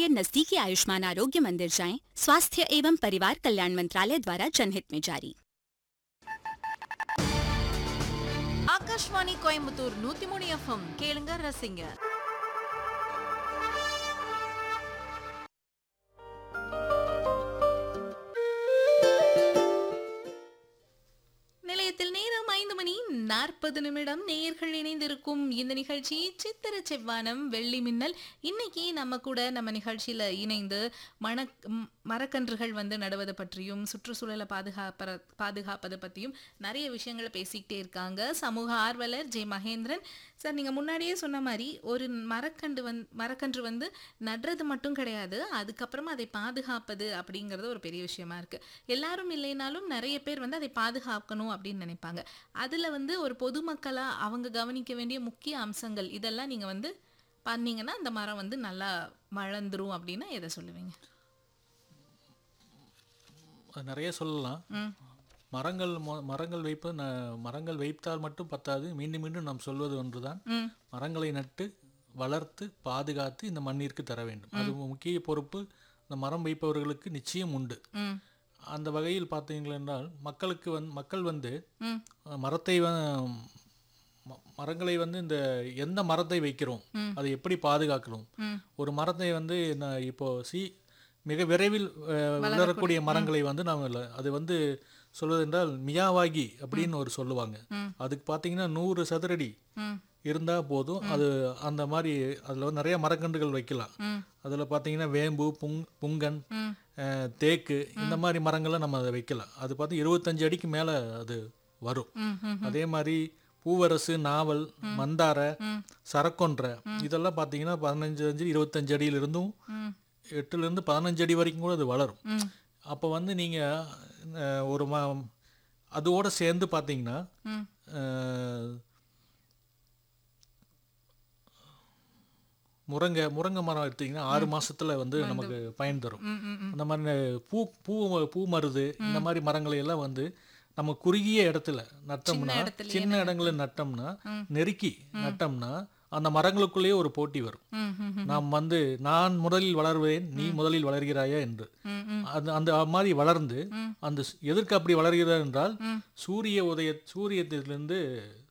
बगैर नजदीकी आयुष्मान आरोग्य मंदिर जाएं स्वास्थ्य एवं परिवार कल्याण मंत्रालय द्वारा जनहित में जारी ஆகாஷ்வாணி கோயம்புத்தூர் நூத்தி மூணு எஃப்எம் கேளுங்க ரசிங்க நிலையத்தில் நேரம் ஐந்து மணி நாற்பது நிமிடம் நேயர்கள் இணைந்திருக்கும் இந்த நிகழ்ச்சி சித்திர செவ்வானம் வெள்ளி மின்னல் இன்னைக்கு நம்ம கூட நம்ம நிகழ்ச்சியில இணைந்து மண ம், மரக்கன்றுகள் வந்து நடுவது பற்றியும் சுற்றுச்சூழலை பாதுகாப்பற பாதுகாப்பது பற்றியும் நிறைய விஷயங்களை பேசிக்கிட்டே இருக்காங்க சமூக ஆர்வலர் ஜெய் மகேந்திரன் சார் நீங்கள் முன்னாடியே சொன்ன மாதிரி ஒரு மரக்கன்று வந் மரக்கன்று வந்து நடுறது மட்டும் கிடையாது அதுக்கப்புறமா அதை பாதுகாப்பது அப்படிங்கிறது ஒரு பெரிய விஷயமா இருக்கு எல்லாரும் இல்லைனாலும் நிறைய பேர் வந்து அதை பாதுகாக்கணும் அப்படின்னு நினைப்பாங்க அதில் வந்து ஒரு பொதுமக்களாக அவங்க கவனிக்க வேண்டிய முக்கிய அம்சங்கள் இதெல்லாம் நீங்கள் வந்து பண்ணீங்கன்னா அந்த மரம் வந்து நல்லா வளர்ந்துரும் அப்படின்னா எதை சொல்லுவீங்க அது நிறைய சொல்லலாம் ம் மரங்கள் மொ- மரங்கள் வைப்பது ந- மரங்கள் வைத்தால் மட்டும் பத்தாது மீண்டும் மீண்டும் நாம் சொல்வது ஒன்றுதான் ம் மரங்களை நட்டு வளர்த்து பாதுகாத்து இந்த மண்ணிற்கு தர வேண்டும் அது முக்கிய பொறுப்பு இந்த மரம் வைப்பவர்களுக்கு நிச்சயம் உண்டு ம் அந்த வகையில் பார்த்தீங்கள் என்றால் மக்களுக்கு வந்து மக்கள் வந்து ம் அஹ், மரத்தை வ- ம- மரங்களை வந்து இந்த எந்த மரத்தை வைக்கிறோம் ம். அதை எப்படி பாதுகாக்கணும் ம் ஒரு மரத்தை வந்து நான் இப்போ சி மிக விரைவில் அஹ், வளரக்கூடிய மரங்களை வந்து நாம் இல்ல- அது வந்து சொல்வதென்றால் மியாவாகி அப்படின்னு ஒரு சொல்லுவாங்க ம். அதுக்கு பார்த்தீங்கன்னா நூறு சதுரடி ம் இருந்தால் போதும் அது அந்த மாதிரி அதில் வந்து நிறைய மரக்கன்றுகள் வைக்கலாம் ம் அதில் பார்த்தீங்கன்னா வேம்பு புங் புங்கன் ம் அஹ், தேக்கு இந்த மாதிரி மரங்களை நம்ம அதை வைக்கலாம் அது பார்த்து இருபத்தஞ்சு அடிக்கு மேலே அது வரும் ம் ம் அதே மாதிரி பூவரசு நாவல் மந்தாரை ம். சரக்கொன்றை இதெல்லாம் பார்த்தீங்கன்னா பதினஞ்சு அஞ்சு இருபத்தஞ்சு அடியிலிருந்தும் ம் எட்டுலேருந்து பதினஞ்சு அடி வரைக்கும் கூட அது வளரும் ம் அப்போ வந்து நீங்கள் ஒரு ம அதோட சேர்ந்து பார்த்தீங்கன்னா ம் அஹ், முருங்கை முருங்கை மரம் எடுத்தீங்கன்னா ஆறு மாசத்துல வந்து நமக்கு பயன் தரும் ம் ம் ம் அந்த மாதிரி பூ பூ பூ மருது இந்த மாதிரி மரங்களை எல்லாம் வந்து நம்ம குறுகிய இடத்துல நட்டோம்னா இடத்துலயே சின்ன இடங்களை நட்டோம்னா ம். நெருக்கி நட்டோம்னா அந்த மரங்களுக்குள்ளேயே ஒரு போட்டி வரும் ம் ம் ம் நாம் வந்து நான் முதலில் வளர்வேன் நீ முதலில் வளர்கிறாயா என்று ம் ம் அது அந்த மாதிரி வளர்ந்து ம். அந்த ஸ்- எதற்கு அப்படி வளர்கிறது என்றால் ம். சூரிய உதய சூரியத்திலிருந்து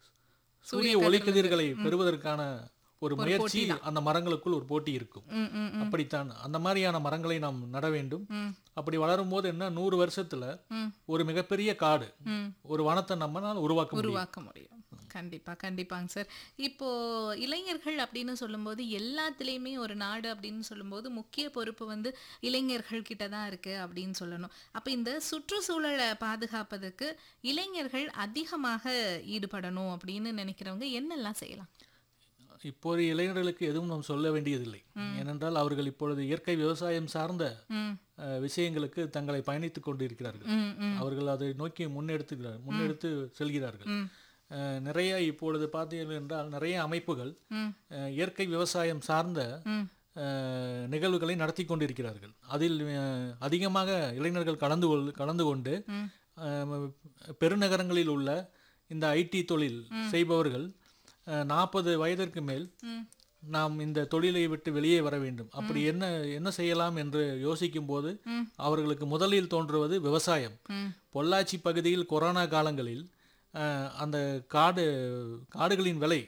சூரிய கதிர்ல ஒளிக்கதிர்களை பெறுவதற்கான ஒரு முயற்சி அந்த மரங்களுக்குள் ஒரு போட்டி இருக்கும் ம் ம் ம் அப்படித்தான் அந்த மாதிரியான மரங்களை நாம் நட வேண்டும் ம் அப்படி வளரும் போது என்ன நூறு வருஷத்துல ம் ஒரு மிகப்பெரிய காடு ம் ஒரு வனத்தை நம்மளால் உருவாக்க முடியும் உருவாக்க முடியும் கண்டிப்பா கண்டிப்பாங்க சார் இப்போ இளைஞர்கள் அப்படின்னு சொல்லும்போது எல்லாத்துலேயுமே ஒரு நாடு அப்படின்னு சொல்லும்போது முக்கிய பொறுப்பு வந்து இளைஞர்கள் கிட்ட தான் இருக்கு அப்படின்னு சொல்லணும் அப்போ இந்த சுற்றுச்சூழலை பாதுகாப்பதற்கு இளைஞர்கள் அதிகமாக ஈடுபடணும் அப்படின்னு நினைக்கிறவங்க என்னெல்லாம் செய்யலாம் இப்போது இளைஞர்களுக்கு எதுவும் நாம் சொல்ல வேண்டியதில்லை ஏனென்றால் அவர்கள் இப்பொழுது இயற்கை விவசாயம் சார்ந்த ம் அஹ், விஷயங்களுக்கு தங்களை பயணித்துக் கொண்டிருக்கிறார்கள் ம் ம் அவர்கள் அதை நோக்கி முன்னெடுத்துக்கிறார் முன்னெடுத்து செல்கிறார்கள் ம் அஹ், நிறைய இப்பொழுது பார்த்தீர்கள் என்றால் நிறைய அமைப்புகள் ம் அஹ், இயற்கை விவசாயம் சார்ந்த ம் அஹ், நிகழ்வுகளை நடத்தி கொண்டிருக்கிறார்கள் அதில் அஹ், அதிகமாக இளைஞர்கள் கலந்து கொள் கலந்து கொண்டு ம். அஹ், பெருநகரங்களில் உள்ள இந்த ஐடி தொழில் செய்பவர்கள் நாற்பது வயதிற்கு மேல் ம் நாம் இந்த தொழிலை விட்டு வெளியே வர வேண்டும் அப்படி என்ன என்ன செய்யலாம் என்று யோசிக்கும் போது ம். அவர்களுக்கு முதலில் தோன்றுவது விவசாயம் ம் பொள்ளாச்சி பகுதியில் கொரோனா காலங்களில் அஹ், அந்த காடு காடுகளின் விலை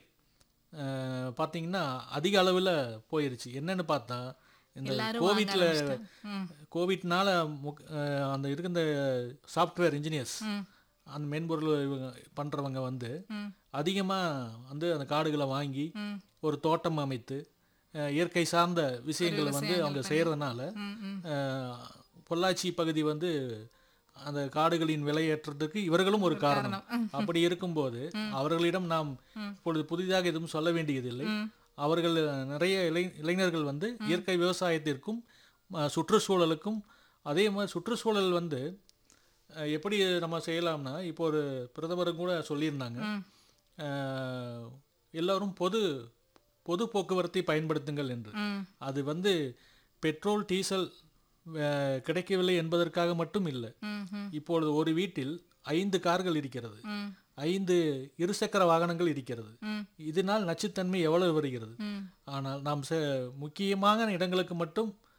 அஹ், பார்த்தீங்கன்னா அதிக அளவில் போயிருச்சு என்னன்னு பார்த்தா இந்த எல்லாரும் கோவிட்ல வாங்க ஆரம்பிச்சிட்டாங்க. ம் கோவிட்னால முக்- அஹ், அந்த இருந்த சாஃப்ட்வேர் இன்ஜினியர்ஸ் ம் அந்த மென்பொருள் இவங்க பண்றவங்க வந்து ம் அதிகமாக வந்து அந்த காடுகளை வாங்கி ம் ஒரு தோட்டம் அமைத்து அஹ், இயற்கை சார்ந்த விஷயங்களை வந்து அவங்க செய்யறதுனால ம் ம் அஹ், பொள்ளாச்சி பகுதி வந்து அந்த காடுகளின் விலையேற்றத்துக்கு இவர்களும் ஒரு காரணம் அப்படி இருக்கும்போது அவர்களிடம் நாம் இப்பொழுது புதிதாக எதுவும் சொல்ல வேண்டியதில்லை ம். அவர்கள் நிறைய இளை இளைஞர்கள் வந்து இயற்கை விவசாயத்திற்கும் அஹ், சுற்றுச்சூழலுக்கும் அதே மாதிரி சுற்றுச்சூழல் வந்து அஹ், எப்படி நம்ம செய்யலாம்னா இப்போ ஒரு பிரதமரும் கூட சொல்லியிருந்தாங்க ம். அஹ், எல்லாரும் பொது பொது போக்குவரத்தை பயன்படுத்துங்கள் என்று ம் அது வந்து பெட்ரோல் டீசல் அஹ், கிடைக்கவில்லை என்பதற்காக மட்டும் இல்லை ம் ம் இப்பொழுது ஒரு வீட்டில் ஐந்து கார்கள் இருக்கிறது ம் ஐந்து இருசக்கர வாகனங்கள் இருக்கிறது ம் இதனால் நச்சுத்தன்மை எவ்வளவு வருகிறது ம் ஆனால் நாம் செ- முக்கியமான இடங்களுக்கு மட்டும்